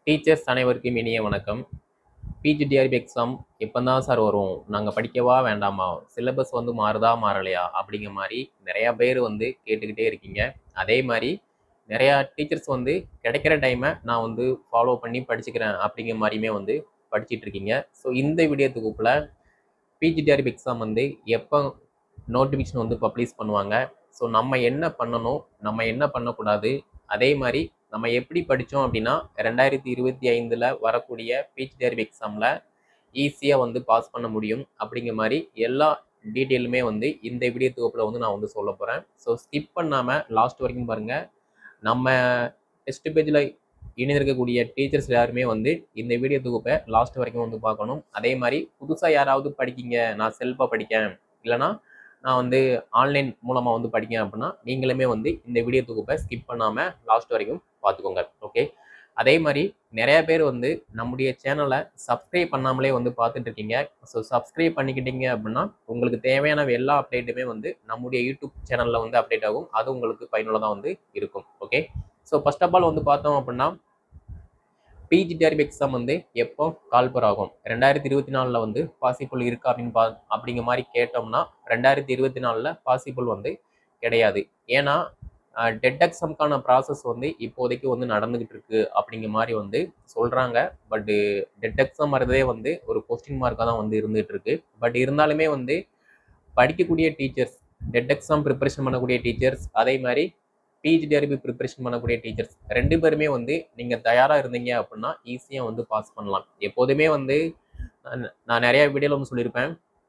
teachers அனைவருக்கும் இனிய வணக்கம் பிஜிடிஆர்பி எக்ஸாம் எப்போ தான் சார் வரும் நாங்கள் படிக்கவா வேண்டாமா சிலபஸ் வந்து மாறுதா மாறலையா அப்படிங்கிற மாதிரி நிறையா பேர் வந்து கேட்டுக்கிட்டே இருக்கீங்க அதே மாதிரி நிறையா டீச்சர்ஸ் வந்து கிடைக்கிற டைமை நான் வந்து ஃபாலோ பண்ணி படிச்சுக்கிறேன் அப்படிங்கிற மாதிரியுமே வந்து படிச்சிட்டு இருக்கீங்க ஸோ இந்த வீடியோ தொகுப்பில் பிஜிடிஆர்பி எக்ஸாம் வந்து எப்போ நோட்டிஃபிகேஷன் வந்து பப்ளிஷ் பண்ணுவாங்க ஸோ நம்ம என்ன பண்ணணும் நம்ம என்ன பண்ணக்கூடாது அதே மாதிரி நம்ம எப்படி படித்தோம் அப்படின்னா ரெண்டாயிரத்தி இருபத்தி ஐந்தில் வரக்கூடிய பிஹெச்டிஆர்பி எக்ஸாமில் ஈஸியாக வந்து பாஸ் பண்ண முடியும் அப்படிங்கிற மாதிரி எல்லா டீட்டெயிலுமே வந்து இந்த வீடியோ தொகுப்பில் வந்து நான் வந்து சொல்ல போகிறேன் ஸோ ஸ்கிப் பண்ணாமல் லாஸ்ட் வரைக்கும் பாருங்கள் நம்ம டெஸ்ட் பேஜில் இணைந்திருக்கக்கூடிய டீச்சர்ஸ் யாருமே வந்து இந்த வீடியோ தொகுப்பை லாஸ்ட் வரைக்கும் வந்து பார்க்கணும் அதே மாதிரி புதுசாக யாராவது படிக்கீங்க நான் செல்ஃபாக படிக்கேன் இல்லைனா நான் வந்து ஆன்லைன் மூலமாக வந்து படிக்கேன் அப்படின்னா நீங்களுமே வந்து இந்த வீடியோ தொகுப்பை ஸ்கிப் பண்ணாமல் லாஸ்ட் வரைக்கும் பார்த்துக்கோங்க ஓகே அதே மாதிரி நிறைய பேர் வந்து நம்முடைய சேனலை சப்ஸ்கிரைப் பண்ணாமலே வந்து பார்த்துட்டு இருக்கீங்க ஸோ சப்ஸ்கிரைப் பண்ணிக்கிட்டீங்க அப்படின்னா உங்களுக்கு தேவையான எல்லா அப்டேட்டுமே வந்து நம்முடைய யூடியூப் சேனலில் வந்து அப்டேட் ஆகும் அது உங்களுக்கு பயனுள்ளதாக வந்து இருக்கும் okay so first of all வந்து பார்த்தோம் அப்படின்னா பிஜிடிஆர்பி எக்ஸாம் வந்து எப்போ கால்பர் ஆகும் ரெண்டாயிரத்தி இருபத்தி நாலில் வந்து பாசிபிள் இருக்கா அப்படின்னு பா அப்படிங்கிற மாதிரி கேட்டோம்னா ரெண்டாயிரத்தி இருபத்தி நாலில் பாசிபிள் வந்து கிடையாது ஏன்னா டெட் எக்ஸாம்க்கான ப்ராசஸ் வந்து இப்போதைக்கு வந்து நடந்துகிட்டு இருக்கு அப்படிங்கிற மாதிரி வந்து சொல்கிறாங்க பட்டு டெட் எக்ஸாம் வரதே வந்து ஒரு கொஸ்டின் மார்க்காக தான் வந்து இருந்துகிட்டு இருக்கு பட் இருந்தாலுமே வந்து படிக்கக்கூடிய டீச்சர்ஸ் டெட் எக்ஸாம் ப்ரிப்பரேஷன் பண்ணக்கூடிய டீச்சர்ஸ் அதே மாதிரி பிஜிடிஆர்பி ப்ரிப்பரேஷன் பண்ணக்கூடிய டீச்சர்ஸ் ரெண்டு பேருமே வந்து நீங்கள் தயாராக இருந்தீங்க அப்படின்னா ஈஸியாக வந்து பாஸ் பண்ணலாம் எப்போதுமே வந்து நான் நான் நிறைய வீடியோவில் வந்து சொல்லியிருப்பேன்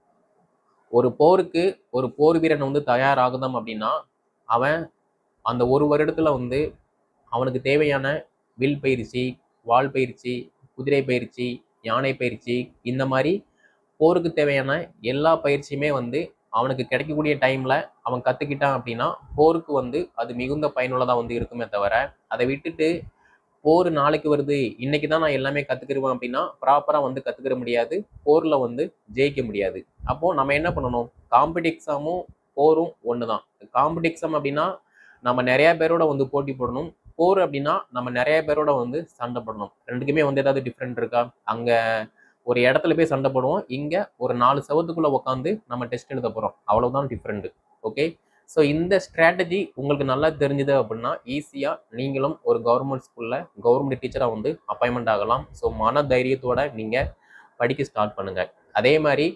ஒரு போருக்கு ஒரு போர் வீரன் வந்து தயாராகுதம் அப்படின்னா அவன் அந்த ஒரு வருடத்தில் வந்து அவனுக்கு தேவையான வில் பயிற்சி வால் பயிற்சி குதிரை பயிற்சி யானை பயிற்சி இந்த மாதிரி போருக்கு தேவையான எல்லா பயிற்சியுமே வந்து அவனுக்கு கிடைக்கக்கூடிய டைமில் அவன் கற்றுக்கிட்டான் அப்படின்னா போருக்கு வந்து அது மிகுந்த பயனுள்ளதாக வந்து இருக்குமே தவிர அதை விட்டுட்டு போர் நாளைக்கு வருது இன்னைக்கு தான் நான் எல்லாமே கற்றுக்கிருவேன் அப்படின்னா ப்ராப்பராக வந்து கற்றுக்கிற முடியாது போரில் வந்து ஜெயிக்க முடியாது அப்போது நம்ம என்ன பண்ணணும் காம்படி எக்ஸாமும் போரும் ஒன்று தான் காம்படி எக்ஸாம் அப்படின்னா நம்ம நிறைய பேரோட வந்து போட்டி போடணும் போர் அப்படின்னா நம்ம நிறைய பேரோட வந்து சண்டை போடணும் ரெண்டுக்குமே வந்து ஏதாவது டிஃப்ரெண்ட் இருக்கா அங்கே ஒரு இடத்துல போய் சண்டை போடுவோம் இங்கே ஒரு நாலு செவத்துக்குள்ளே உட்காந்து நம்ம டெஸ்ட் எழுத போகிறோம் அவ்வளோதான் டிஃப்ரெண்ட் ஓகே ஸோ இந்த ஸ்ட்ராட்டஜி உங்களுக்கு நல்லா தெரிஞ்சுது அப்படின்னா ஈஸியாக நீங்களும் ஒரு கவர்மெண்ட் ஸ்கூலில் கவர்மெண்ட் டீச்சராக வந்து அப்பாயின்மெண்ட் ஆகலாம் ஸோ மன தைரியத்தோட நீங்கள் படிக்க ஸ்டார்ட் பண்ணுங்கள் அதே மாதிரி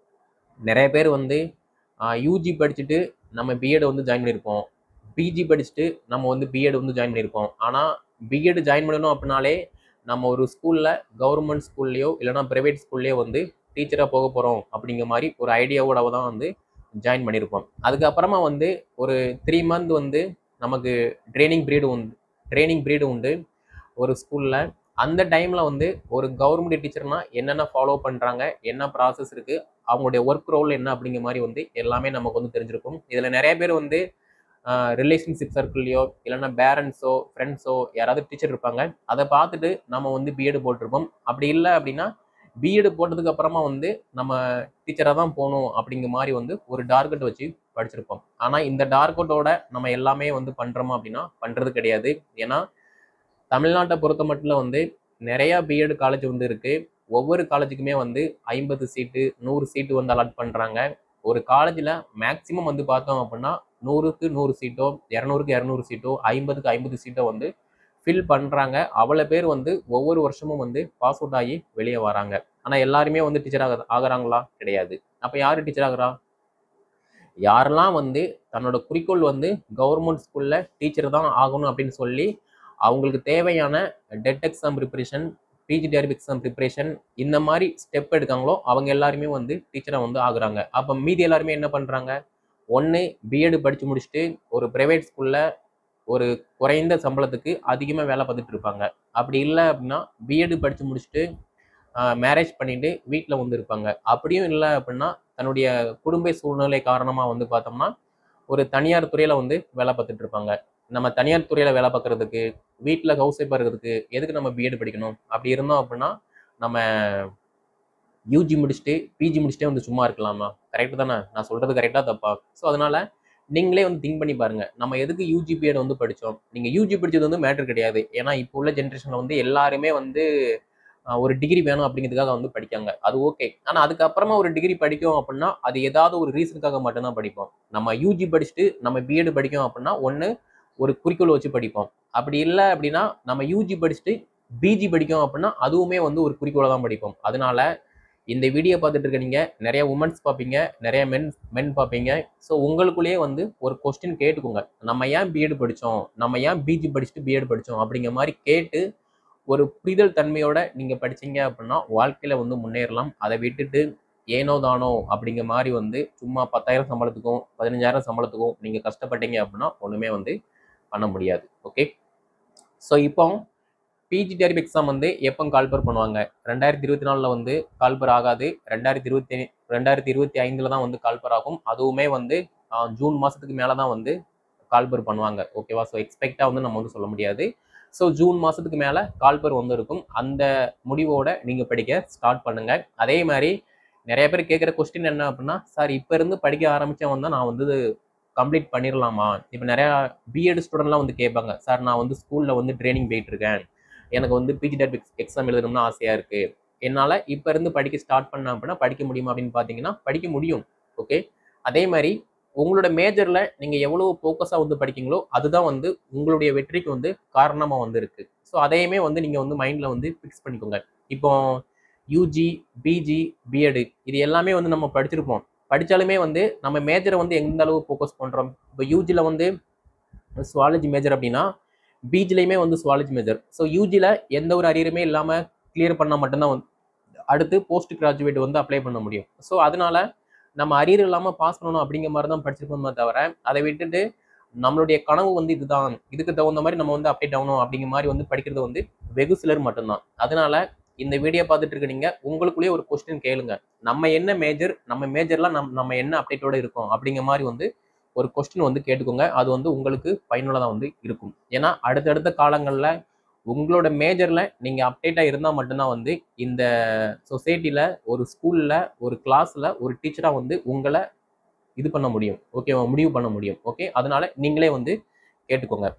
நிறைய பேர் வந்து யூஜி படிச்சுட்டு நம்ம பிஎட் வந்து ஜாயின் பண்ணியிருப்போம் பிஜி படிச்சுட்டு நம்ம வந்து பிஎட் வந்து ஜாயின் பண்ணியிருப்போம் ஆனால் பிஎட் ஜாயின் பண்ணணும் அப்படின்னாலே நம்ம ஒரு ஸ்கூலில் கவர்மெண்ட் ஸ்கூல்லையோ இல்லைனா ப்ரைவேட் ஸ்கூல்லையோ வந்து டீச்சராக போக போகிறோம் அப்படிங்கிற மாதிரி ஒரு ஐடியாவோட தான் வந்து ஜாயின் பண்ணியிருப்போம் அதுக்கப்புறமா வந்து ஒரு த்ரீ மந்த் வந்து நமக்கு ட்ரைனிங் பீரியடு உண்டு ட்ரைனிங் பீரியடு உண்டு ஒரு ஸ்கூலில் அந்த டைமில் வந்து ஒரு கவர்மெண்ட் டீச்சர்னா என்னென்ன ஃபாலோ பண்ணுறாங்க என்ன ப்ராசஸ் இருக்குது அவங்களுடைய ஒர்க் ரோல் என்ன அப்படிங்கிற மாதிரி வந்து எல்லாமே நமக்கு வந்து தெரிஞ்சிருக்கும் இதில் நிறைய பேர் வந்து ரிலேஷன்ஷிப் சர்க்கிள்லையோ இல்லைன்னா பேரண்ட்ஸோ ஃப்ரெண்ட்ஸோ யாராவது டீச்சர் இருப்பாங்க அதை பார்த்துட்டு நம்ம வந்து பிஎட் போட்டிருப்போம் அப்படி இல்லை அப்படின்னா பிஎட் போட்டதுக்கு அப்புறமா வந்து நம்ம டீச்சராக தான் போகணும் அப்படிங்கிற மாதிரி வந்து ஒரு டார்கெட் வச்சு படிச்சிருப்போம் ஆனால் இந்த டார்கெட்டோட நம்ம எல்லாமே வந்து பண்ணுறோமா அப்படின்னா பண்ணுறது கிடையாது ஏன்னா தமிழ்நாட்டை பொறுத்த மட்டும் வந்து நிறையா பிஎட் காலேஜ் வந்து இருக்குது ஒவ்வொரு காலேஜுக்குமே வந்து ஐம்பது சீட்டு நூறு சீட்டு வந்து அலாட் பண்ணுறாங்க ஒரு காலேஜில் மேக்ஸிமம் வந்து பார்த்தோம் அப்படின்னா நூறுக்கு நூறு சீட்டோ இரநூறுக்கு இரநூறு சீட்டோ ஐம்பதுக்கு ஐம்பது சீட்டோ வந்து ஃபில் பண்ணுறாங்க அவ்வளோ பேர் வந்து ஒவ்வொரு வருஷமும் வந்து பாஸ் அவுட் ஆகி வெளியே வராங்க ஆனால் எல்லாருமே வந்து டீச்சர் ஆக ஆகிறாங்களா கிடையாது அப்போ யார் டீச்சர் ஆகிறா யாரெல்லாம் வந்து தன்னோட குறிக்கோள் வந்து கவர்மெண்ட் ஸ்கூலில் டீச்சர் தான் ஆகணும் அப்படின்னு சொல்லி அவங்களுக்கு தேவையான TET exam preparation PGTRB exam preparation இந்த மாதிரி ஸ்டெப் எடுக்காங்களோ அவங்க எல்லாருமே வந்து டீச்சராக வந்து ஆகுறாங்க அப்போ மீதி எல்லாருமே என்ன பண்ணுறாங்க ஒன்று பிஎட் படித்து முடிச்சுட்டு ஒரு ப்ரைவேட் ஸ்கூலில் ஒரு குறைந்த சம்பளத்துக்கு அதிகமாக வேலை பார்த்துட்டு இருப்பாங்க அப்படி இல்லை அப்படின்னா பிஎட் படித்து முடிச்சுட்டு மேரேஜ் பண்ணிட்டு வீட்டில் வந்து இருப்பாங்க அப்படியும் இல்லை அப்படின்னா தன்னுடைய குடும்ப சூழ்நிலை காரணமாக வந்து பார்த்தோம்னா ஒரு தனியார் துறையில் வந்து வேலை பார்த்துட்டு இருப்பாங்க நம்ம தனியார் துறையில் வேலை பார்க்குறதுக்கு வீட்டில் ஹவுஸ் ஒய்ஃபாக இருக்கிறதுக்கு எதுக்கு நம்ம பிஎட் படிக்கணும் அப்படி இருந்தோம் அப்படின்னா நம்ம யூஜி முடிச்சுட்டு பிஜி முடிச்சுட்டே வந்து சும்மா இருக்கலாமா கரெக்டு தானே நான் சொல்கிறது கரெக்டாக தப்பா ஸோ அதனால் நீங்களே வந்து திங்க் பண்ணி பாருங்க நம்ம எதுக்கு யூஜி பிஎட் வந்து படித்தோம் நீங்கள் யூஜி படிச்சது வந்து மேட்டர் கிடையாது ஏன்னா இப்போ உள்ள ஜென்ரேஷனில் வந்து எல்லாருமே வந்து ஆஹ், ஒரு டிகிரி வேணும் அப்படிங்கிறதுக்காக வந்து படிக்காங்க அது ஓகே ஆனால் அதுக்கப்புறமா ஒரு டிகிரி படிக்கும் அப்படின்னா அது ஏதாவது ஒரு ரீசனுக்காக மட்டும்தான் படிப்போம் நம்ம யூஜி படிச்சுட்டு நம்ம பிஎட் படிக்கும் அப்படின்னா ஒன்று ஒரு குறிக்கோள் வச்சு படிப்போம் அப்படி இல்லை அப்படின்னா நம்ம யூஜி படிச்சுட்டு பிஜி படிக்கும் அப்படின்னா அதுவுமே வந்து ஒரு குறிக்கோளை தான் படிப்போம் அதனால இந்த வீடியோ பார்த்துட்டு இருக்க நீங்க நிறைய உமன்ஸ் பார்ப்பீங்க நிறைய மென் மென் பார்ப்பீங்க ஸோ உங்களுக்குள்ளேயே வந்து ஒரு கொஸ்டின் கேட்டுக்கோங்க நம்ம ஏன் பிஎட் படித்தோம் நம்ம ஏன் பிஜி படிச்சுட்டு பிஎட் படித்தோம் அப்படிங்கிற மாதிரி கேட்டு ஒரு புரிதல் தன்மையோட நீங்க படிச்சீங்க அப்படின்னா வாழ்க்கையில வந்து முன்னேறலாம் அதை விட்டுட்டு ஏனோ தானோ அப்படிங்கிற மாதிரி வந்து சும்மா பத்தாயிரம் சம்பளத்துக்கும் பதினஞ்சாயிரம் சம்பளத்துக்கும் நீங்க கஷ்டப்பட்டீங்க அப்படின்னா ஒண்ணுமே வந்து பண்ண முடியாது ஓகே ஸோ இப்போ பிஜிடிஆர்பி எக்ஸாம் வந்து எப்போ கால்பர் பண்ணுவாங்க ரெண்டாயிரத்தி இருபத்தி நாலில் வந்து கால்பர் ஆகாது ரெண்டாயிரத்தி இருபத்தி ரெண்டாயிரத்தி இருபத்தி ஐந்தில் தான் வந்து கால்பர் ஆகும் அதுவுமே வந்து ஆஹ், ஜூன் மாதத்துக்கு மேலே தான் வந்து கால்பர் பண்ணுவாங்க ஓகேவா ஸோ எக்ஸ்பெக்டாக வந்து நம்ம வந்து சொல்ல முடியாது ஸோ ஜூன் மாதத்துக்கு மேலே கால்பர் வந்து இருக்கும் அந்த முடிவோட நீங்கள் படிக்க ஸ்டார்ட் பண்ணுங்க அதே மாதிரி நிறைய பேர் கேட்குற கொஸ்டின் என்ன அப்படின்னா சார் இப்போ இருந்து படிக்க ஆரம்பித்தவன் தான் நான் வந்து கம்ப்ளீட் பண்ணிடலாமா இப்போ நிறையா பிஎட் ஸ்டூடெண்ட்லாம் வந்து கேட்பாங்க சார் நான் வந்து ஸ்கூலில் வந்து ட்ரைனிங் போயிட்டு இருக்கேன் எனக்கு வந்து பிஜிடெட் எக்ஸாம் எழுதணும்னு ஆசையாக இருக்குது என்னால் இப்போ இருந்து படிக்க ஸ்டார்ட் பண்ண அப்படின்னா படிக்க முடியுமா அப்படின்னு பார்த்தீங்கன்னா படிக்க முடியும் ஓகே அதே மாதிரி உங்களோட மேஜரில் நீங்கள் எவ்வளோ ஃபோக்கஸாக வந்து படிக்கீங்களோ அதுதான் வந்து உங்களுடைய வெற்றிக்கு வந்து காரணமாக வந்து இருக்கு ஸோ அதையுமே வந்து நீங்கள் வந்து மைண்டில் வந்து ஃபிக்ஸ் பண்ணிக்கோங்க இப்போ யூஜி பிஜி பிஎடு இது எல்லாமே வந்து நம்ம படிச்சிருப்போம் படித்தாலுமே வந்து நம்ம மேஜரை வந்து எந்த அளவு ஃபோக்கஸ் பண்ணுறோம் இப்போ யூஜியில் வந்து சுவாலஜி மேஜர் அப்படின்னா பிஜிலையுமே வந்து சுவாலஜி மேஜர் ஸோ யூஜியில் எந்த ஒரு அரியருமே இல்லாமல் கிளியர் பண்ணால் மட்டும்தான் வந்து அடுத்து போஸ்ட் கிராஜுவேட் வந்து அப்ளை பண்ண முடியும் ஸோ அதனால நம்ம அரியர் இல்லாமல் பாஸ் பண்ணணும் அப்படிங்கிற மாதிரி தான் படிச்சிருப்போமே தவிர அதை விட்டுட்டு நம்மளுடைய கனவு வந்து இதுதான் இதுக்கு தகுந்த மாதிரி நம்ம வந்து அப்டேட் ஆகணும் அப்படிங்கிற மாதிரி வந்து படிக்கிறது வந்து வெகு சிலர் மட்டும்தான் அதனால இந்த வீடியோ பார்த்துட்டு இருக்க நீங்க உங்களுக்குள்ளேயே ஒரு கொஸ்டின் கேளுங்க நம்ம என்ன மேஜர் நம்ம மேஜர்லாம் நம் நம்ம என்ன அப்டேட்டோட இருக்கோம் அப்படிங்கிற மாதிரி வந்து ஒரு கொஸ்டின் வந்து கேட்டுக்கோங்க அது வந்து உங்களுக்கு பயனுள்ளதாக வந்து இருக்கும் ஏன்னா அடுத்தடுத்த காலங்களில் உங்களோட மேஜரில் நீங்கள் அப்டேட்டாக இருந்தால் மட்டும்தான் வந்து இந்த சொசைட்டியில் ஒரு ஸ்கூலில் ஒரு கிளாஸில் ஒரு டீச்சராக வந்து உங்களை இது பண்ண முடியும் ஓகேவா முடிவு பண்ண முடியும் ஓகே அதனால நீங்களே வந்து கேட்டுக்கோங்க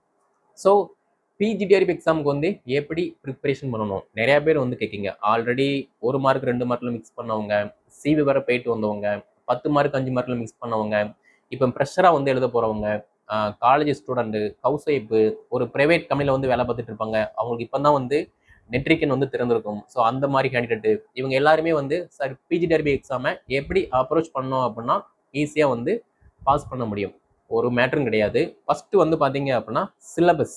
ஸோ பிஜிடிஆர்பி எக்ஸாமுக்கு வந்து எப்படி ப்ரிப்பரேஷன் பண்ணணும் நிறைய பேர் வந்து கேட்குங்க ஆல்ரெடி ஒரு மார்க் ரெண்டு மார்க்ல மிக்ஸ் பண்ணவங்க சிவி வர போயிட்டு வந்தவங்க பத்து மார்க் அஞ்சு மார்க்ல மிக்ஸ் பண்ணவங்க இப்போ ப்ரெஷராக வந்து எழுத போகிறவங்க காலேஜ் ஸ்டூடெண்ட்டு ஹவுஸ் ஒய்ஃபு ஒரு ப்ரைவேட் கம்பெனியில் வந்து வேலை பார்த்துட்டு இருப்பாங்க அவங்களுக்கு இப்போ தான் வந்து நெட்ரிக்கன் வந்து திறந்திருக்கும் ஸோ அந்த மாதிரி கேண்டிடேட்டு இவங்க எல்லாருமே வந்து சார் பிஜிடிஆர்பி எக்ஸாமை எப்படி அப்ரோச் பண்ணோம் அப்படின்னா ஈஸியாக வந்து பாஸ் பண்ண முடியும் ஒரு மேட்டரும் கிடையாது ஃபஸ்ட்டு வந்து பார்த்தீங்க அப்படின்னா சிலபஸ்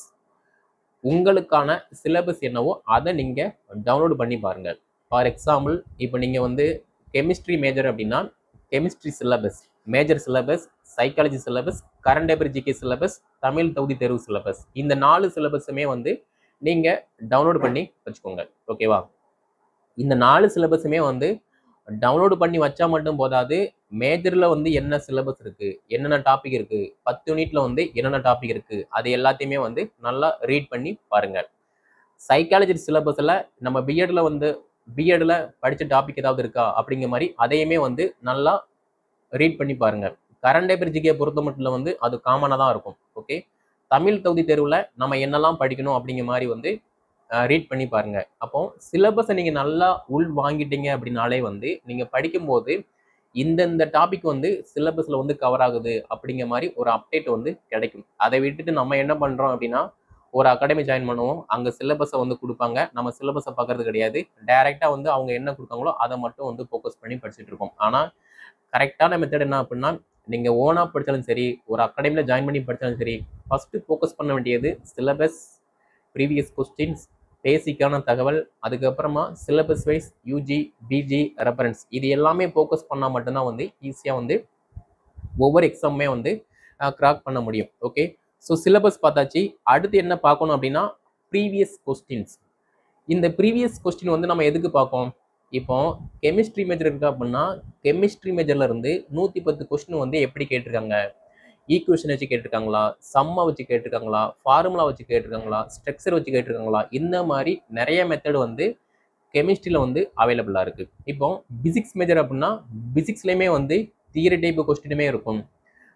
உங்களுக்கான சிலபஸ் என்னவோ அதை நீங்கள் டவுன்லோட் பண்ணி பாருங்கள் ஃபார் எக்ஸாம்பிள் இப்போ நீங்கள் வந்து கெமிஸ்ட்ரி மேஜர் அப்படின்னா chemistry syllabus major syllabus psychology syllabus current paper GK syllabus Tamil தகுதி தேர்வு சிலபஸ் இந்த நாலு சிலபஸுமே வந்து நீங்கள் டவுன்லோட் பண்ணி வச்சுக்கோங்க ஓகேவா இந்த நாலு சிலபஸுமே வந்து டவுன்லோடு பண்ணி வச்சா மட்டும் போதாது மேஜரில் வந்து என்ன சிலபஸ் இருக்குது என்னென்ன டாபிக் இருக்குது பத்து யூனிட்ல வந்து என்னென்ன டாபிக் இருக்குது அது எல்லாத்தையுமே வந்து நல்லா ரீட் பண்ணி பாருங்கள் சைக்காலஜி சிலபஸில் நம்ம பிஎட்ல வந்து பிஎட்ல படித்த டாபிக் ஏதாவது இருக்கா அப்படிங்கிற மாதிரி அதையுமே வந்து நல்லா ரீட் பண்ணி பாருங்கள் கரண்ட் பேப்பர் ஜிகே பொறுத்த மட்டும் வந்து அது காமனாக தான் இருக்கும் ஓகே தமிழ் தகுதி தேர்வில் நம்ம என்னெல்லாம் படிக்கணும் அப்படிங்கிற மாதிரி வந்து ரீட் பண்ணி பாருங்க அப்போ சிலபஸை நீங்கள் நல்லா உள் வாங்கிட்டீங்க அப்படின்னாலே வந்து நீங்கள் படிக்கும்போது இந்தந்த டாபிக் வந்து சிலபஸில் வந்து கவர் ஆகுது அப்படிங்கிற மாதிரி ஒரு அப்டேட் வந்து கிடைக்கும் அதை விட்டுட்டு நம்ம என்ன பண்ணுறோம் அப்படின்னா ஒரு அகாடமி ஜாயின் பண்ணுவோம் அங்கே சிலபஸை வந்து கொடுப்பாங்க நம்ம சிலபஸை பார்க்கறது கிடையாது டைரெக்டாக வந்து அவங்க என்ன கொடுத்தாங்களோ அதை மட்டும் வந்து ஃபோக்கஸ் பண்ணி படிச்சுட்டு இருக்கோம் ஆனால் கரெக்டான மெத்தட் என்ன அப்படின்னா நீங்கள் ஓனாக படித்தாலும் சரி ஒரு அகாடமியில் ஜாயின் பண்ணி படித்தாலும் சரி ஃபஸ்ட்டு ஃபோக்கஸ் பண்ண வேண்டியது சிலபஸ் ப்ரீவியஸ் கொஸ்டின்ஸ் பேசிக்கான தகவல் அதுக்கப்புறமா syllabus wise UG PG reference இது எல்லாமே ஃபோக்கஸ் பண்ணால் மட்டும்தான் வந்து ஈஸியாக வந்து ஒவ்வொரு எக்ஸாமுமே வந்து கிராக் பண்ண முடியும் ஓகே ஸோ சிலபஸ் பார்த்தாச்சு அடுத்து என்ன பார்க்கணும் அப்படின்னா ப்ரீவியஸ் கொஸ்டின்ஸ் இந்த ப்ரீவியஸ் கொஸ்டின் வந்து நம்ம எதுக்கு பார்ப்போம் இப்போ கெமிஸ்ட்ரி மேஜர் இருக்கு அப்படின்னா கெமிஸ்ட்ரி மேஜர்ல இருந்து நூற்றி பத்து கொஸ்டின் வந்து எப்படி கேட்டிருக்காங்க ஈக்குவேஷன் வச்சு கேட்டிருக்காங்களா சம்மா வச்சு கேட்டிருக்காங்களா ஃபார்முலா வச்சு கேட்டிருக்காங்களா ஸ்ட்ரக்சர் வச்சு கேட்டிருக்காங்களா இந்த மாதிரி நிறைய மெத்தட் வந்து கெமிஸ்ட்ரியில் வந்து அவைலபிளாக இருக்குது இப்போ பிசிக்ஸ் மேஜர் அப்படின்னா பிசிக்ஸ்லேயுமே வந்து தியரி டைப் கொஸ்டினுமே இருக்கும்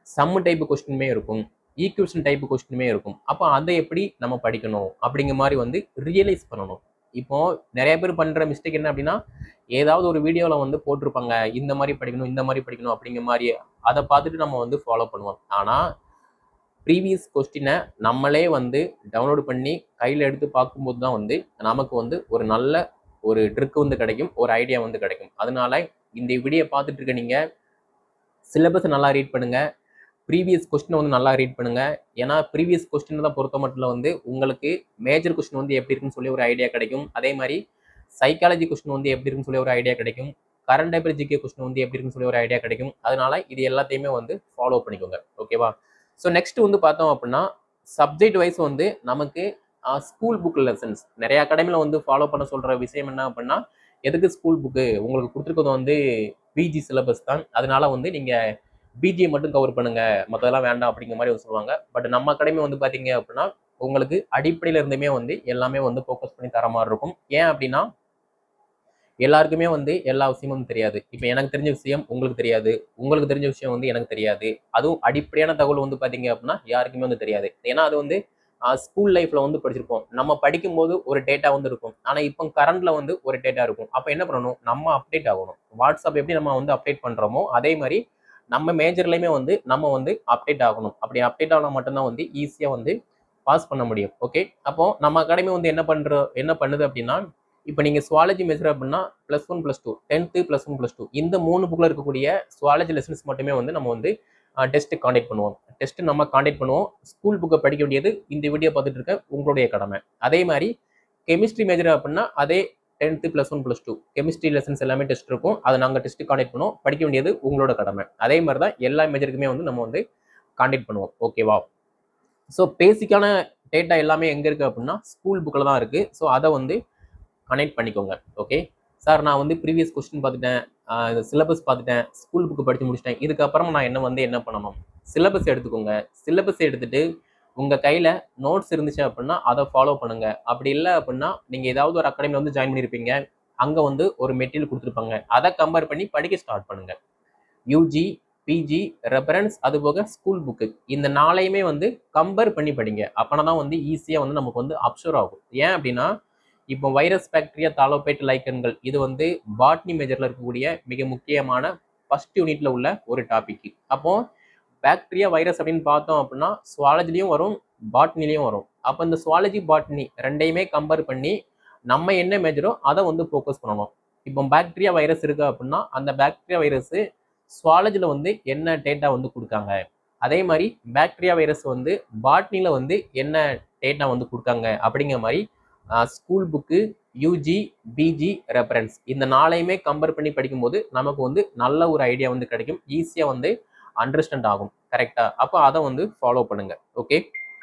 சம்மு டைப் கொஸ்டினுமே இருக்கும் ஈக்குவேஷன் டைப் கொஸ்டினுமே இருக்கும் அப்போ அதை எப்படி நம்ம படிக்கணும் அப்படிங்கிற மாதிரி வந்து ரியலைஸ் பண்ணணும் இப்போ நிறைய பேர் பண்ற மிஸ்டேக் என்ன அப்படின்னா ஏதாவது ஒரு வீடியோவில் வந்து போட்டிருப்பாங்க இந்த மாதிரி படிக்கணும் இந்த மாதிரி படிக்கணும் அப்படிங்கிற மாதிரி அதை பார்த்துட்டு நம்ம வந்து ஃபாலோ பண்ணுவோம் ஆனால் ப்ரீவியஸ் கொஸ்டினை நம்மளே வந்து டவுன்லோட் பண்ணி கையில் எடுத்து பார்க்கும்போது தான் வந்து நமக்கு வந்து ஒரு நல்ல ஒரு ட்ரிக் வந்து கிடைக்கும் ஒரு ஐடியா வந்து கிடைக்கும் அதனால இந்த வீடியோ பார்த்துட்டு இருக்க நீங்கள் சிலபஸ் நல்லா ரீட் பண்ணுங்க ப்ரீவியஸ் கொஸ்டினை வந்து நல்லா ரீட் பண்ணுங்க ஏன்னா ப்ரீவியஸ் கொஸ்டின் தான் பொறுத்த மட்டும் வந்து உங்களுக்கு மேஜர் கொஸ்டின் வந்து எப்படி இருக்குன்னு சொல்லி ஒரு ஐடியா கிடைக்கும் அதே மாதிரி சைக்காலஜி கொஸ்டின் வந்து எப்படி இருக்குன்னு சொல்லி ஒரு ஐடியா கிடைக்கும் கரண்ட் டைப்பர் ஜிகே கொஸ்டின் வந்து எப்படி இருக்குன்னு சொல்லி ஒரு ஐடியா கிடைக்கும் அதனால இது எல்லாத்தையுமே வந்து ஃபாலோ பண்ணிக்கோங்க ஓகேவா ஸோ நெக்ஸ்ட் வந்து பார்த்தோம் அப்படின்னா சப்ஜெக்ட் வைஸ் வந்து நமக்கு ஸ்கூல் புக் லெசன்ஸ் நிறைய அகாடமியில் வந்து ஃபாலோ பண்ண சொல்கிற விஷயம் என்ன அப்படின்னா எதுக்கு ஸ்கூல் புக்கு உங்களுக்கு கொடுத்துருக்கிறது வந்து பிஜி சிலபஸ் தான் அதனால வந்து நீங்கள் பிஜியை மட்டும் கவர் பண்ணுங்க மற்றதெல்லாம் வேண்டாம் அப்படிங்கிற மாதிரி வந்து சொல்லுவாங்க பட் நம்ம அகாடமி வந்து பார்த்தீங்க அப்படின்னா உங்களுக்கு அடிப்படையில இருந்துமே வந்து எல்லாமே வந்து ஃபோக்கஸ் பண்ணி தர மாதிரி இருக்கும் ஏன் அப்படின்னா எல்லாருக்குமே வந்து எல்லா விஷயமும் தெரியாது இப்போ எனக்கு தெரிஞ்ச விஷயம் உங்களுக்கு தெரியாது உங்களுக்கு தெரிஞ்ச விஷயம் வந்து எனக்கு தெரியாது அதுவும் அடிப்படையான தகவல் வந்து பார்த்தீங்க அப்படின்னா யாருக்குமே வந்து தெரியாது ஏன்னா அது வந்து ஸ்கூல் லைஃப்ல வந்து படிச்சிருப்போம் நம்ம படிக்கும்போது ஒரு டேட்டா வந்து இருக்கும் ஆனால் இப்போ கரண்ட்ல வந்து ஒரு டேட்டா இருக்கும் அப்போ என்ன பண்ணணும் நம்ம அப்டேட் ஆகணும் வாட்ஸ்அப் எப்படி நம்ம வந்து அப்டேட் பண்றோமோ அதே மாதிரி நம்ம மேஜர்லையுமே வந்து நம்ம வந்து அப்டேட் ஆகணும் அப்படி அப்டேட் ஆனால் மட்டும்தான் வந்து ஈஸியாக வந்து பாஸ் பண்ண முடியும் ஓகே அப்போ நம்ம அகாடமி வந்து என்ன பண்ற என்ன பண்ணுது அப்படின்னா இப்போ நீங்கள் சுவாலஜி மேஜர் அப்படின்னா plus one plus two tenth plus one plus two இந்த மூணு புக்கில் இருக்கக்கூடிய சுவாலஜி லெசன்ஸ் மட்டுமே வந்து நம்ம வந்து டெஸ்ட்டு காண்டக்ட் பண்ணுவோம் டெஸ்ட்டு நம்ம காண்டக்ட் பண்ணுவோம் ஸ்கூல் புக்கை படிக்க வேண்டியது இந்த வீடியோ பார்த்துட்டு இருக்க உங்களுடைய கடமை அதே மாதிரி கெமிஸ்ட்ரி மேஜர் அப்படின்னா அதே tenth plus one plus two chemistry lessons எல்லாமே டெஸ்ட் இருக்கும் அதை நாங்கள் டெஸ்ட் காண்டக்ட் பண்ணுவோம் படிக்க வேண்டியது உங்களோட கடமை அதே மாதிரி தான் எல்லா மேஜருக்குமே வந்து நம்ம வந்து காண்டக்ட் பண்ணுவோம் ஓகேவா ஸோ பேசிக்கான டேட்டா எல்லாமே எங்கே இருக்குது அப்படின்னா ஸ்கூல் புக்கில் தான் இருக்குது ஸோ அதை வந்து கனெக்ட் பண்ணிக்கோங்க ஓகே சார் நான் வந்து ப்ரீவியஸ் கொஸ்டின் பார்த்துட்டேன் சிலபஸ் பார்த்துட்டேன் ஸ்கூல் புக்கு படித்து முடிச்சிட்டேன் இதுக்கப்புறம் நான் என்ன வந்து என்ன பண்ணணும் சிலபஸ் எடுத்துக்கோங்க சிலபஸ் எடுத்துட்டு உங்கள் கையில் நோட்ஸ் இருந்துச்சு அப்படின்னா அதை ஃபாலோ பண்ணுங்க அப்படி இல்லை அப்படின்னா நீங்கள் ஏதாவது ஒரு அகாடமியில் வந்து ஜாயின் பண்ணியிருப்பீங்க அங்கே வந்து ஒரு மெட்டீரியல் கொடுத்துருப்பாங்க அதை கம்பேர் பண்ணி படிக்க ஸ்டார்ட் பண்ணுங்க யூஜி பிஜி ரெஃபரன்ஸ் அது போக ஸ்கூல் புக்கு இந்த நாளையுமே வந்து கம்பேர் பண்ணி படிங்க அப்போனா தான் வந்து ஈஸியாக வந்து நமக்கு வந்து அப்சர்வ் ஆகும் ஏன் அப்படின்னா இப்போ வைரஸ் பாக்டீரியா தாலோபேட் லைக்கன்கள் இது வந்து பாட்னி மேஜர்ல இருக்கக்கூடிய மிக முக்கியமான ஃபர்ஸ்ட் யூனிட்ல உள்ள ஒரு டாபிக் அப்போ பாக்டீரியா வைரஸ் அப்படின்னு பார்த்தோம் அப்படின்னா சுவாலஜிலையும் வரும் பாட்னிலையும் வரும் அப்போ இந்த சுவாலஜி பாட்னி ரெண்டையுமே கம்பேர் பண்ணி நம்ம என்ன மேஜரோ அதை வந்து ஃபோக்கஸ் பண்ணணும் இப்போ பாக்டீரியா வைரஸ் இருக்கு அப்படின்னா அந்த பாக்டீரியா வைரஸ் சுவாலஜியில் வந்து என்ன டேட்டா வந்து கொடுக்காங்க அதே மாதிரி பாக்டீரியா வைரஸ் வந்து பாட்னியில் வந்து என்ன டேட்டா வந்து கொடுக்காங்க அப்படிங்கிற மாதிரி school book UG PG reference இந்த நாளையுமே கம்பேர் பண்ணி படிக்கும்போது நமக்கு வந்து நல்ல ஒரு ஐடியா வந்து கிடைக்கும் ஈஸியாக வந்து அண்டர்ஸ்டாண்ட் ஆகும் கரெக்டாக அப்போ அதை வந்து ஃபாலோ பண்ணுங்க ஓகே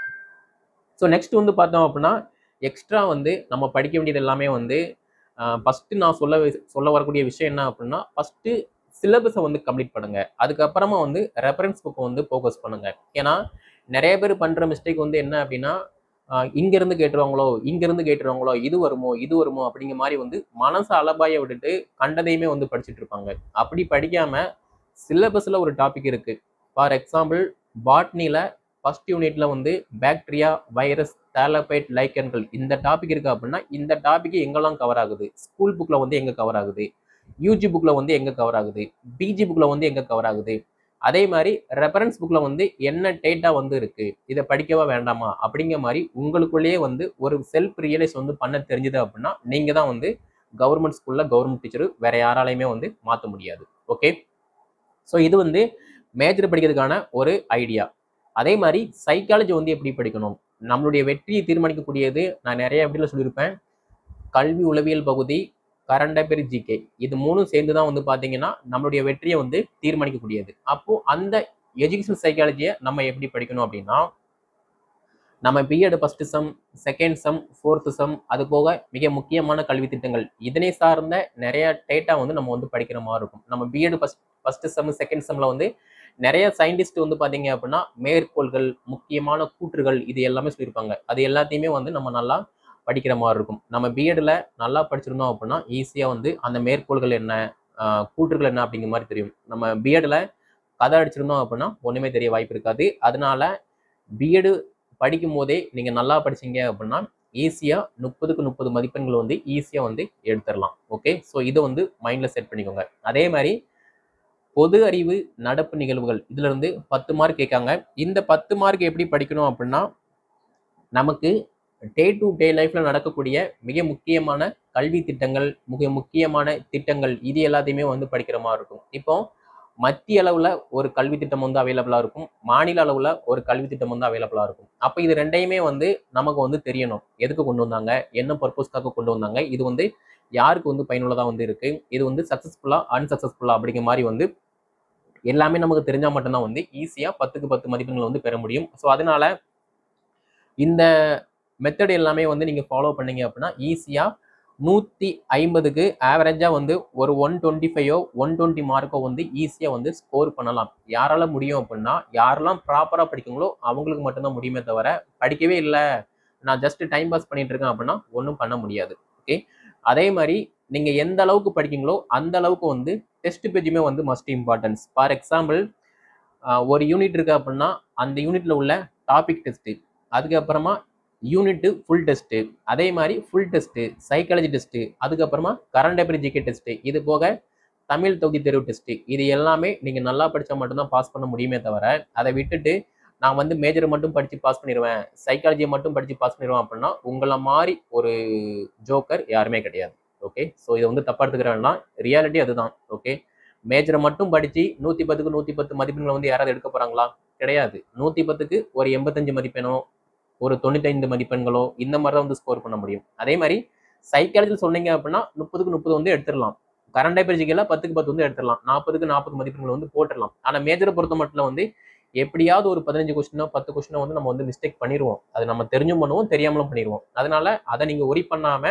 ஸோ நெக்ஸ்ட் வந்து பார்த்தோம் அப்படின்னா எக்ஸ்ட்ரா வந்து நம்ம படிக்க வேண்டியது எல்லாமே வந்து ஃபஸ்ட்டு நான் சொல்ல சொல்ல வரக்கூடிய விஷயம் என்ன அப்படின்னா ஃபஸ்ட்டு சிலபஸை வந்து கம்ப்ளீட் பண்ணுங்க அதுக்கப்புறமா வந்து ரெஃபரன்ஸ் புக்கை வந்து ஃபோக்கஸ் பண்ணுங்க ஏன்னா நிறைய பேர் பண்ணுற மிஸ்டேக் வந்து என்ன அப்படின்னா இங்கேருந்து கேட்டுருவாங்களோ இங்கேருந்து கேட்டுருவாங்களோ இது வருமோ இது வருமோ அப்படிங்கிற மாதிரி வந்து மனசை அலபாய விட்டுட்டு கண்டதையுமே வந்து படிச்சுட்டு இருப்பாங்க அப்படி படிக்காம சிலபஸில் ஒரு டாபிக் இருக்கு ஃபார் எக்ஸாம்பிள் பாட்னியில் ஃபர்ஸ்ட் யூனிட்ல வந்து பாக்டீரியா வைரஸ் தேலபைட் லைக்கன்கள் இந்த டாபிக் இருக்கு அப்படின்னா இந்த டாபிக் எங்கெல்லாம் கவர் ஆகுது ஸ்கூல் புக்கில் வந்து எங்கே கவர் ஆகுது யூஜி புக்கில் வந்து எங்கே கவர் ஆகுது பிஜி புக்கில் வந்து எங்கே கவர் ஆகுது அதே மாதிரி ரெஃபரன்ஸ் புக்கில் வந்து என்ன டேட்டா வந்து இருக்கு இதை படிக்கவா வேண்டாமா அப்படிங்கிற மாதிரி உங்களுக்குள்ளேயே வந்து ஒரு செல்ஃப் ரியலைஸ் வந்து பண்ண தெரிஞ்சுது அப்படின்னா நீங்கள் தான் வந்து கவர்மெண்ட் ஸ்கூலில் கவர்மெண்ட் டீச்சர் வேற யாராலையுமே வந்து மாற்ற முடியாது ஓகே ஸோ இது வந்து மேஜர் படிக்கிறதுக்கான ஒரு ஐடியா அதே மாதிரி சைக்காலஜி வந்து எப்படி படிக்கணும் நம்மளுடைய வெற்றியை தீர்மானிக்கக்கூடியது நான் நிறைய எப்படில சொல்லியிருப்பேன் கல்வி உளவியல் பகுதி கரண்ட் அஃபேர் ஜிகே இது மூணும் சேர்ந்து தான் வந்து பார்த்தீங்கன்னா நம்மளுடைய வெற்றியை வந்து தீர்மானிக்கக்கூடியது அப்போ அந்த எஜுகேஷன் சைக்காலஜியை நம்ம எப்படி படிக்கணும் அப்படின்னா நம்ம BEd first sem second sem fourth sem அது போக மிக முக்கியமான கல்வி திட்டங்கள் இதனை சார்ந்த நிறைய டேட்டா வந்து நம்ம வந்து படிக்கிற மாதிரி இருக்கும் நம்ம BEd first first sem second செம்ல வந்து நிறைய சயின்டிஸ்ட் வந்து பார்த்தீங்க அப்படின்னா மேற்கோள்கள் முக்கியமான கூற்றுகள் இது எல்லாமே சொல்லியிருப்பாங்க அது எல்லாத்தையுமே வந்து நம்ம நல்லா படிக்கிற மாதிரி இருக்கும் நம்ம பிஎட்ல நல்லா படிச்சிருந்தோம் அப்படின்னா ஈஸியாக வந்து அந்த மேற்கோள்கள் என்ன கூற்றுகள் என்ன அப்படிங்கிற மாதிரி தெரியும் நம்ம பிஎட்ல கதை அடிச்சிருந்தோம் அப்படின்னா ஒன்றுமே தெரிய வாய்ப்பு இருக்காது அதனால பிஎடு படிக்கும் போதே நீங்கள் நல்லா படிச்சீங்க அப்படின்னா ஈஸியாக முப்பதுக்கு முப்பது மதிப்பெண்கள் வந்து ஈஸியாக வந்து எடுத்துடலாம் ஓகே ஸோ இதை வந்து மைண்டில் செட் பண்ணிக்கோங்க அதே மாதிரி பொது அறிவு நடப்பு நிகழ்வுகள் இதுல இருந்து பத்து மார்க் கேட்காங்க இந்த பத்து மார்க் எப்படி படிக்கணும் அப்படின்னா நமக்கு டே டு டே லைஃப்ல நடக்கக்கூடிய மிக முக்கியமான கல்வி திட்டங்கள் மிக முக்கியமான திட்டங்கள் இது எல்லாத்தையுமே வந்து படிக்கிற மாதிரி இருக்கும் இப்போ மத்திய அளவில் ஒரு கல்வி திட்டம் வந்து அவைலபிளாக இருக்கும் மாநில அளவில் ஒரு கல்வி திட்டம் வந்து அவைலபிளாக இருக்கும் அப்போ இது ரெண்டையுமே வந்து நமக்கு வந்து தெரியணும் எதுக்கு கொண்டு வந்தாங்க என்ன பர்பஸ்க்காக கொண்டு வந்தாங்க இது வந்து யாருக்கு வந்து பயனுள்ளதாக வந்து இருக்கு இது வந்து சக்ஸஸ்ஃபுல்லாக அன்சக்ஸஸ்ஃபுல்லாக அப்படிங்கிற மாதிரி வந்து எல்லாமே நமக்கு தெரிஞ்சால் மட்டும்தான் வந்து ஈஸியாக பத்துக்கு பத்து மதிப்பெண்கள் வந்து பெற முடியும் ஸோ அதனால இந்த மெத்தட் எல்லாமே வந்து நீங்கள் ஃபாலோ பண்ணீங்க அப்படின்னா ஈஸியாக நூற்றி ஐம்பதுக்கு ஆவரேஜாக வந்து ஒரு ஒன் டுவெண்ட்டி ஃபைவோ ஒன் டுவெண்ட்டி மார்க்கோ வந்து ஈஸியாக வந்து ஸ்கோர் பண்ணலாம் யாரால முடியும் அப்படின்னா யாரெல்லாம் ப்ராப்பராக படிக்கங்களோ அவங்களுக்கு மட்டும்தான் முடியுமே தவிர படிக்கவே இல்லை நான் ஜஸ்ட் டைம் பாஸ் பண்ணிட்டு இருக்கேன் அப்படின்னா ஒன்றும் பண்ண முடியாது ஓகே அதே மாதிரி நீங்கள் எந்த அளவுக்கு படிக்கீங்களோ அந்த அளவுக்கு வந்து டெஸ்ட் பேஜுமே வந்து மஸ்ட் இம்பார்ட்டன்ஸ் ஃபார் எக்ஸாம்பிள் ஒரு யூனிட் இருக்கு அப்படின்னா அந்த யூனிட்ல உள்ள டாபிக் டெஸ்ட்டு அதுக்கப்புறமா யூனிட்டு ஃபுல் டெஸ்ட்டு அதே மாதிரி ஃபுல் டெஸ்ட்டு சைக்காலஜி டெஸ்ட்டு அதுக்கப்புறமா கரண்ட் அஃபேர் ஜிகே டெஸ்ட்டு இது போக தமிழ் தொகுதி தேர்வு டெஸ்ட்டு இது எல்லாமே நீங்கள் நல்லா படித்தா மட்டும்தான் பாஸ் பண்ண முடியுமே தவிர அதை விட்டுட்டு நான் வந்து மேஜரை மட்டும் படித்து பாஸ் பண்ணிடுவேன் சைக்காலஜியை மட்டும் படித்து பாஸ் பண்ணிடுவேன் அப்படின்னா உங்களை மாதிரி ஒரு ஜோக்கர் யாருமே கிடையாது ஓகே ஸோ இதை வந்து தப்பா எடுத்துக்கிறேன்னா ரியாலிட்டி அதுதான் ஓகே மேஜரை மட்டும் படித்து நூற்றி பத்துக்கு நூற்றி பத்து மதிப்பெண்களை வந்து யாராவது எடுக்க போகிறாங்களா கிடையாது நூற்றி பத்துக்கு ஒரு எண்பத்தஞ்சு மதிப்பெண்ணோ ஒரு தொண்ணூத்தைந்து மதிப்பெண்களோ இந்த மாதிரி தான் வந்து ஸ்கோர் பண்ண முடியும் அதே மாதிரி சைக்காலஜியில் சொன்னீங்க அப்படின்னா முப்பதுக்கு முப்பது வந்து எடுத்துடலாம் கரண்ட் பேஜிக்கெல்லாம் பத்துக்கு பத்து வந்து எடுத்துடலாம் நாற்பதுக்கு நாற்பது மதிப்பெண்கள் வந்து போட்டுடலாம் ஆனால் மேஜரை பொறுத்த மட்டும் வந்து எப்படியாவது ஒரு பதினஞ்சு கொஸ்டினோ பத்து கொஸ்டினோ வந்து நம்ம வந்து மிஸ்டேக் பண்ணிடுவோம் அது நம்ம தெரிஞ்சும் பண்ணுவோம் தெரியாமலும் பண்ணிடுவோம் அதனால அதை நீங்கள் ஒரி பண்ணாம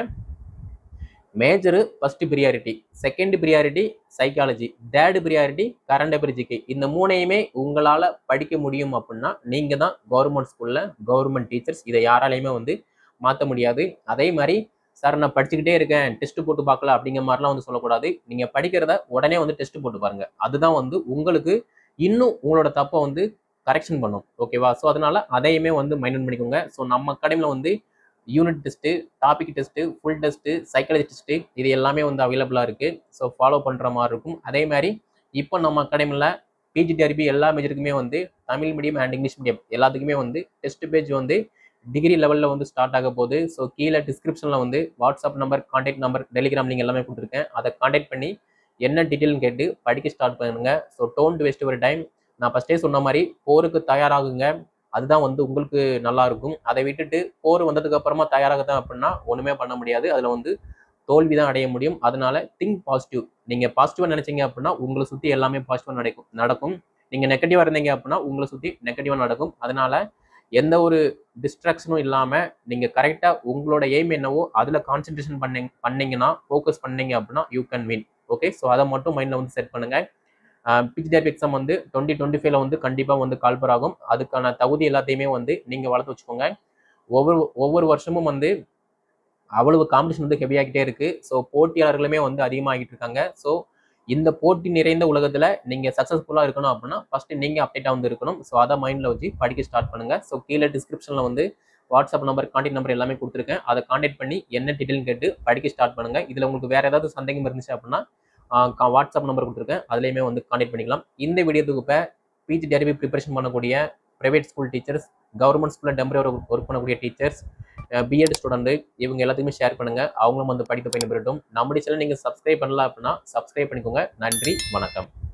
major first priority second priority psychology third priority current affair இந்த மூணையுமே உங்களால் படிக்க முடியும் அப்படின்னா நீங்கள் தான் கவர்மெண்ட் ஸ்கூலில் கவர்மெண்ட் டீச்சர்ஸ் இதை யாராலையுமே வந்து மாற்ற முடியாது அதே மாதிரி சார் நான் படிச்சுக்கிட்டே இருக்கேன் டெஸ்ட் போட்டு பார்க்கல அப்படிங்கிற மாதிரிலாம் வந்து சொல்லக்கூடாது நீங்கள் படிக்கிறத உடனே வந்து டெஸ்ட் போட்டு பாருங்க அதுதான் வந்து உங்களுக்கு இன்னும் உங்களோட தப்பை வந்து கரெக்ஷன் பண்ணும் ஓகேவா ஸோ அதனால அதையுமே வந்து மைண்ட் பண்ணிக்கோங்க ஸோ நம்ம அகாடமியில் வந்து unit test topic test full test psychology test இது எல்லாமே வந்து அவைலபிளாக இருக்குது ஸோ ஃபாலோ பண்ணுற மாதிரி இருக்கும் அதே மாதிரி இப்போ நம்ம அகாடமியில் பிஜிடிஆர்பி எல்லா மேஜருக்குமே வந்து Tamil medium and English medium எல்லாத்துக்குமே வந்து டெஸ்ட் பேஜ் வந்து டிகிரி லெவலில் வந்து ஸ்டார்ட் ஆக போகுது ஸோ கீழே டிஸ்கிரிப்ஷனில் வந்து WhatsApp number contact number Telegram link எல்லாமே கொடுத்துருக்கேன் அதை கான்டாக்ட் பண்ணி என்ன டீட்டெயில்னு கேட்டு படிக்க ஸ்டார்ட் பண்ணுங்க ஸோ டோன்ட் வேஸ்ட் ஒரு டைம் நான் ஃபஸ்ட்டே சொன்ன மாதிரி போருக்கு தயாராகுங்க அதுதான் வந்து உங்களுக்கு நல்லா இருக்கும் அதை விட்டுட்டு போர் வந்ததுக்கு அப்புறமா தயாராகத்தான் அப்படின்னா ஒண்ணுமே பண்ண முடியாது அதுல வந்து தோல்வி தான் அடைய முடியும் அதனால திங்க் பாசிட்டிவ் நீங்க பாசிட்டிவா நினைச்சீங்க அப்படின்னா உங்களை சுத்தி எல்லாமே பாசிட்டிவா நடக்கும் நடக்கும் நீங்க நெகட்டிவா இருந்தீங்க அப்படின்னா உங்களை சுத்தி நெகட்டிவா நடக்கும் அதனால எந்த ஒரு டிஸ்ட்ராக்ஷனும் இல்லாம நீங்க கரெக்டா உங்களோட எய்ம் என்னவோ அதுல கான்சென்ட்ரேஷன் பண்ணீங்க பண்ணீங்கன்னா ஃபோக்கஸ் பண்ணீங்க அப்படின்னா you can win okay so அதை மட்டும் மைண்ட்ல வந்து செட் பண்ணுங்க பிஜிடிஆர்பி எக்ஸாம் வந்து டுவெண்ட்டி டுவெண்ட்டி ஃபைவ்ல வந்து கண்டிப்பாக வந்து கால்பர் ஆகும் அதுக்கான தகுதி எல்லாத்தையுமே வந்து நீங்கள் வளர்த்து வச்சுக்கோங்க ஒவ்வொரு ஒவ்வொரு வருஷமும் வந்து அவ்வளவு காம்படிஷன் வந்து ஹெவியாகிட்டே இருக்கு ஸோ போட்டியாளர்களுமே வந்து அதிகமாகிட்டு இருக்காங்க ஸோ இந்த போட்டி நிறைந்த உலகத்தில் நீங்கள் சக்ஸஸ்ஃபுல்லாக இருக்கணும் அப்படின்னா ஃபர்ஸ்ட் நீங்கள் அப்டேட்டாக வந்து இருக்கணும் ஸோ அதை மைண்டில் வச்சு படிக்க ஸ்டார்ட் பண்ணுங்க ஸோ கீழே டிஸ்கிரிப்ஷனில் வந்து வாட்ஸ்அப் நம்பர் கான்டாக்ட் நம்பர் எல்லாமே கொடுத்துருக்கேன் அதை கான்டாக்ட் பண்ணி என்ன டீட்டெயில் கேட்டு படிக்க ஸ்டார்ட் பண்ணுங்க இதில் உங்களுக்கு வேற ஏதாவது சந்தேகம் இருந்துச்சு அப்படின்னா ஆஹ் கா- வாட்ஸ்அப் நம்பர் கொடுத்துருக்கேன் அதுலேயுமே வந்து கான்டாக்ட் பண்ணிக்கலாம் இந்த வீடியோ தொகுப்பை பிஜி டெரிவி ப்ரிப்பரேஷன் பண்ணக்கூடிய ப்ரைவேட் ஸ்கூல் டீச்சர்ஸ் கவர்மெண்ட் ஸ்கூலில் டெம்பரரி ஒர்க் பண்ணக்கூடிய டீச்சர்ஸ் பிஎட் ஸ்டூடெண்ட் இவங்க எல்லாத்துக்குமே ஷேர் பண்ணுங்க அவங்களும் வந்து படித்து பயன்பெறட்டும் நம்முடைய சேனல் நீங்கள் சப்ஸ்கிரைப் பண்ணல அப்படின்னா சப்ஸ்கிரைப் பண்ணிக்கோங்க நன்றி வணக்கம்